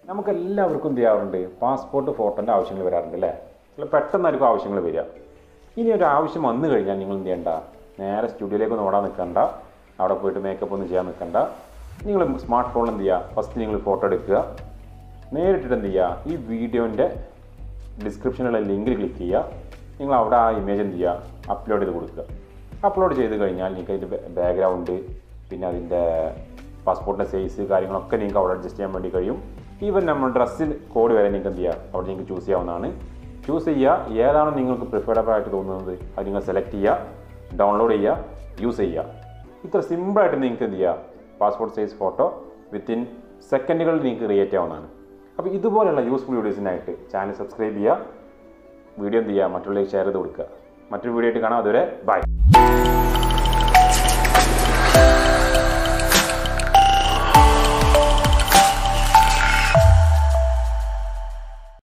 നമുക്ക് എല്ലാവർക്കും എന്ത് ചെയ്യാറുണ്ട് പാസ്പോർട്ട് ഫോട്ടോൻ്റെ ആവശ്യങ്ങൾ വരാറുണ്ട് അല്ലേ ചില പെട്ടെന്നായിരിക്കും ആവശ്യങ്ങൾ വരിക ഇനി ഒരു ആവശ്യം വന്നു കഴിഞ്ഞാൽ നിങ്ങൾ എന്ത് ചെയ്യണ്ട നേരെ സ്റ്റുഡിയോയിലേക്ക് ഒന്ന് ഓടാൻ നിൽക്കണ്ട അവിടെ പോയിട്ട് മേക്കപ്പ് ഒന്നും ചെയ്യാൻ നിൽക്കണ്ട നിങ്ങൾ സ്മാർട്ട് ഫോണിൽ എന്ത് ചെയ്യുക ഫസ്റ്റ് നിങ്ങൾ ഫോട്ടോ എടുക്കുക നേരിട്ടിട്ട് എന്ത് ചെയ്യുക ഈ വീഡിയോൻ്റെ ഡിസ്ക്രിപ്ഷനിലുള്ള ലിങ്കിൽ ക്ലിക്ക് ചെയ്യുക നിങ്ങൾ അവിടെ ആ ഇമേജ് എന്ത് ചെയ്യുക അപ്ലോഡ് ചെയ്ത് കൊടുക്കുക അപ്ലോഡ് ചെയ്ത് കഴിഞ്ഞാൽ നിങ്ങൾക്ക് അതിൻ്റെ ബാക്ക്ഗ്രൗണ്ട് പിന്നെ അതിൻ്റെ പാസ്പോർട്ടിൻ്റെ സൈസ് കാര്യങ്ങളൊക്കെ നിങ്ങൾക്ക് അവിടെ അഡ്ജസ്റ്റ് ചെയ്യാൻ വേണ്ടി കഴിയും ഈവൻ നമ്മൾ ഡ്രസ്സിൽ കോഡ് വരെ നിങ്ങൾക്ക് എന്ത് ചെയ്യുക അവിടെ നിങ്ങൾക്ക് ചൂസ് ചെയ്യാവുന്നതാണ് ചൂസ് ചെയ്യുക ഏതാണോ നിങ്ങൾക്ക് പ്രിഫേർഡബിൾ ആയിട്ട് തോന്നുന്നത് അത് നിങ്ങൾ സെലക്ട് ചെയ്യുക ഡൗൺലോഡ് ചെയ്യുക യൂസ് ചെയ്യുക ഇത്ര സിമ്പിളായിട്ട് നിങ്ങൾക്ക് എന്ത് ചെയ്യുക പാസ്പോർട്ട് സൈസ് ഫോട്ടോ വിത്തിൻ സെക്കൻഡുകളിൽ നിങ്ങൾക്ക് ക്രിയേറ്റ് ആവുന്നതാണ് അപ്പോൾ ഇതുപോലെയുള്ള യൂസ്ഫുൾ വീഡിയോസിനായിട്ട് ചാനൽ സബ്സ്ക്രൈബ് ചെയ്യുക വീഡിയോ എന്ത് ചെയ്യുക മറ്റുള്ളവർക്ക് ഷെയർ ചെയ്ത് കൊടുക്കുക മറ്റൊരു വീഡിയോ ആയിട്ട് കാണാം അതുവരെ ബൈ